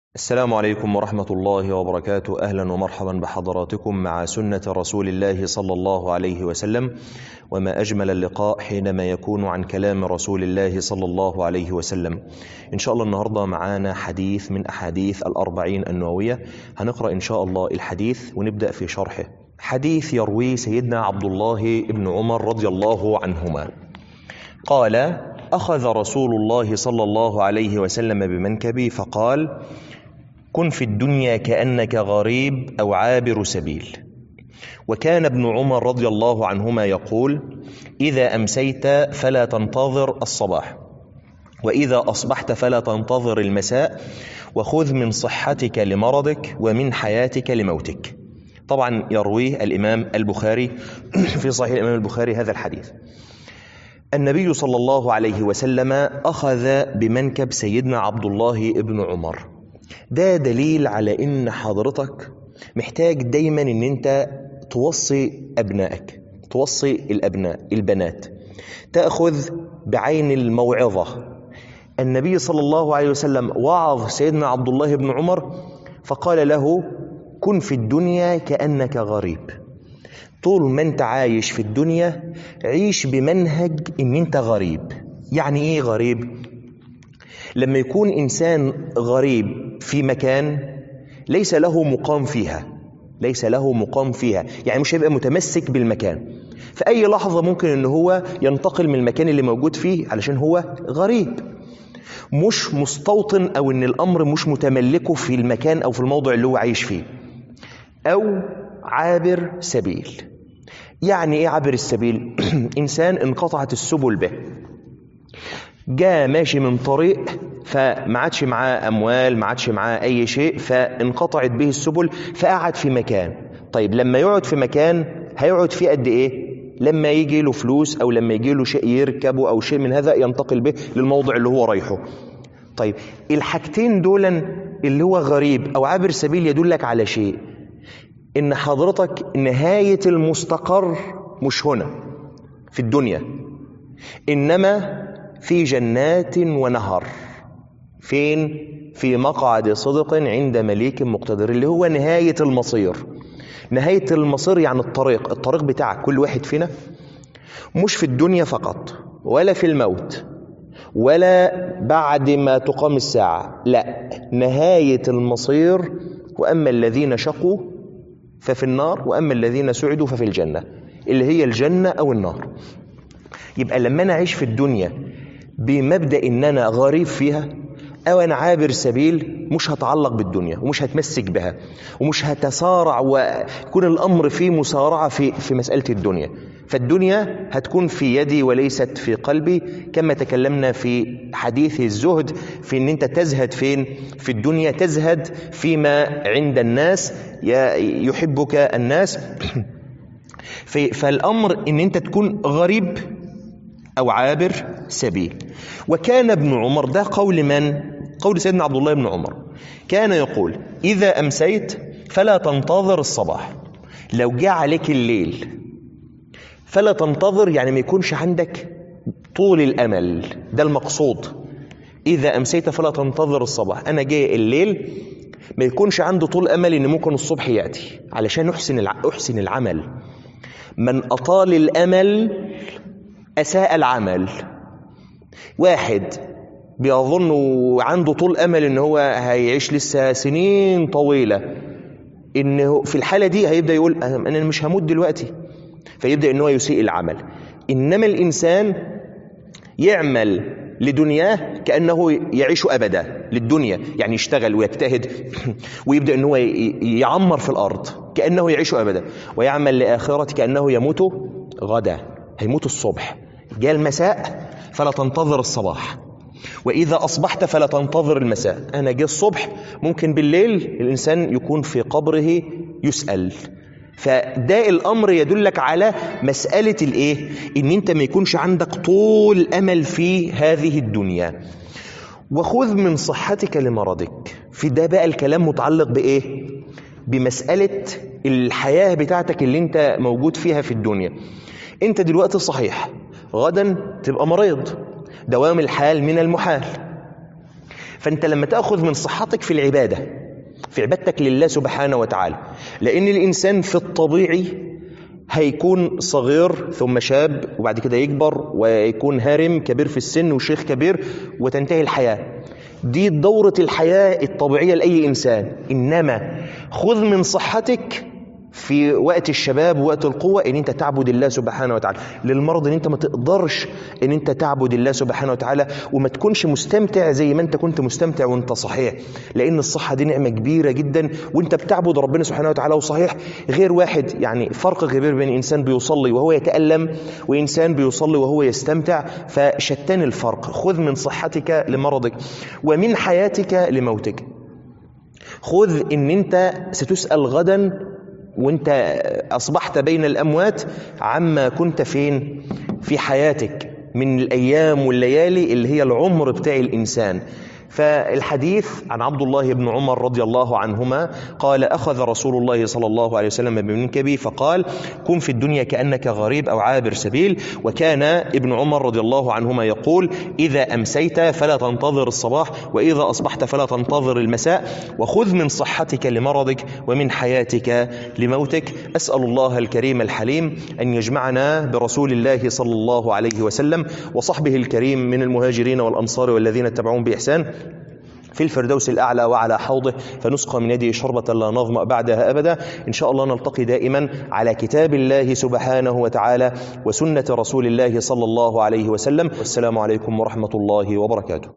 السلام عليكم ورحمة الله وبركاته أهلا ومرحبا بحضراتكم مع سنة رسول الله صلى الله عليه وسلم وما أجمل اللقاء حينما يكون عن كلام رسول الله صلى الله عليه وسلم إن شاء الله النهاردة معانا حديث من أحاديث الأربعين النووية هنقرأ إن شاء الله الحديث ونبدأ في شرحه حديث يروي سيدنا عبد الله بن عمر رضي الله عنهما قال أخذ رسول الله صلى الله عليه وسلم بمنكبي فقال كن في الدنيا كأنك غريب أو عابر سبيل وكان ابن عمر رضي الله عنهما يقول إذا أمسيت فلا تنتظر الصباح وإذا أصبحت فلا تنتظر المساء وخذ من صحتك لمرضك ومن حياتك لموتك طبعا يرويه الإمام البخاري في صحيح الإمام البخاري هذا الحديث النبي صلى الله عليه وسلم أخذ بمنكب سيدنا عبد الله بن عمر ده دليل على ان حضرتك محتاج دايما ان انت توصي ابنائك توصي الابناء البنات تاخذ بعين الموعظه النبي صلى الله عليه وسلم وعظ سيدنا عبد الله بن عمر فقال له كن في الدنيا كانك غريب طول ما انت عايش في الدنيا عيش بمنهج ان انت غريب يعني ايه غريب لما يكون انسان غريب في مكان ليس له مقام فيها ليس له مقام فيها يعني مش هيبقى متمسك بالمكان في اي لحظه ممكن ان هو ينتقل من المكان اللي موجود فيه علشان هو غريب مش مستوطن او ان الامر مش متملكه في المكان او في الموضع اللي هو عايش فيه او عابر سبيل يعني ايه عابر السبيل انسان انقطعت السبل به جاء ماشي من طريق فما عادش معاه اموال ما عادش معاه اي شيء فانقطعت به السبل فقعد في مكان طيب لما يقعد في مكان هيقعد فيه قد ايه لما يجي له فلوس او لما يجي له شيء يركبه او شيء من هذا ينتقل به للموضع اللي هو رايحه طيب الحاجتين دولا اللي هو غريب او عابر سبيل يدلك على شيء ان حضرتك نهايه المستقر مش هنا في الدنيا انما في جنات ونهر فين في مقعد صدق عند مليك مقتدر اللي هو نهاية المصير نهاية المصير يعني الطريق الطريق بتاعك كل واحد فينا مش في الدنيا فقط ولا في الموت ولا بعد ما تقام الساعة لا نهاية المصير وأما الذين شقوا ففي النار وأما الذين سعدوا ففي الجنة اللي هي الجنة أو النار يبقى لما أنا أعيش في الدنيا بمبدا ان انا غريب فيها او انا عابر سبيل مش هتعلق بالدنيا ومش هتمسك بها ومش هتسارع ويكون الامر فيه مسارعه في في مساله الدنيا فالدنيا هتكون في يدي وليست في قلبي كما تكلمنا في حديث الزهد في ان انت تزهد فين في الدنيا تزهد فيما عند الناس يحبك الناس في فالامر ان انت تكون غريب أو عابر سبيل وكان ابن عمر ده قول من؟ قول سيدنا عبد الله بن عمر كان يقول إذا أمسيت فلا تنتظر الصباح لو جاء عليك الليل فلا تنتظر يعني ما يكونش عندك طول الأمل ده المقصود إذا أمسيت فلا تنتظر الصباح أنا جاي الليل ما يكونش عنده طول أمل إن ممكن الصبح يأتي علشان أحسن أحسن العمل من أطال الأمل أساء العمل واحد بيظن عنده طول أمل إن هو هيعيش لسه سنين طويلة إنه في الحالة دي هيبدأ يقول أنا مش هموت دلوقتي فيبدأ إن هو يسيء العمل إنما الإنسان يعمل لدنياه كأنه يعيش أبدا للدنيا يعني يشتغل ويجتهد ويبدأ إن هو يعمر في الأرض كأنه يعيش أبدا ويعمل لآخرة كأنه يموت غدا هيموت الصبح جاء المساء فلا تنتظر الصباح وإذا أصبحت فلا تنتظر المساء أنا جاء الصبح ممكن بالليل الإنسان يكون في قبره يسأل فده الأمر يدلك على مسألة الإيه؟ إن أنت ما يكونش عندك طول أمل في هذه الدنيا وخذ من صحتك لمرضك في ده بقى الكلام متعلق بإيه؟ بمسألة الحياة بتاعتك اللي أنت موجود فيها في الدنيا انت دلوقتي صحيح غدا تبقى مريض دوام الحال من المحال فأنت لما تأخذ من صحتك في العبادة في عبادتك لله سبحانه وتعالى لأن الإنسان في الطبيعي هيكون صغير ثم شاب وبعد كده يكبر ويكون هارم كبير في السن وشيخ كبير وتنتهي الحياة دي دورة الحياة الطبيعية لأي إنسان إنما خذ من صحتك في وقت الشباب ووقت القوة ان انت تعبد الله سبحانه وتعالى للمرض ان انت ما تقدرش ان انت تعبد الله سبحانه وتعالى وما تكونش مستمتع زي ما انت كنت مستمتع وانت صحيح لان الصحة دي نعمة كبيرة جدا وانت بتعبد ربنا سبحانه وتعالى وصحيح غير واحد يعني فرق كبير بين انسان بيصلي وهو يتألم وانسان بيصلي وهو يستمتع فشتان الفرق خذ من صحتك لمرضك ومن حياتك لموتك خذ ان انت ستسأل غدا وانت اصبحت بين الاموات عما كنت فين في حياتك من الايام والليالي اللي هي العمر بتاع الانسان فالحديث عن عبد الله بن عمر رضي الله عنهما قال أخذ رسول الله صلى الله عليه وسلم بمنكبي فقال كن في الدنيا كأنك غريب أو عابر سبيل وكان ابن عمر رضي الله عنهما يقول إذا أمسيت فلا تنتظر الصباح وإذا أصبحت فلا تنتظر المساء وخذ من صحتك لمرضك ومن حياتك لموتك أسأل الله الكريم الحليم أن يجمعنا برسول الله صلى الله عليه وسلم وصحبه الكريم من المهاجرين والأنصار والذين اتبعون بإحسان في الفردوس الأعلى وعلى حوضه فنسقى من يده شربة لا نظمأ بعدها أبدا إن شاء الله نلتقي دائما على كتاب الله سبحانه وتعالى وسنة رسول الله صلى الله عليه وسلم والسلام عليكم ورحمة الله وبركاته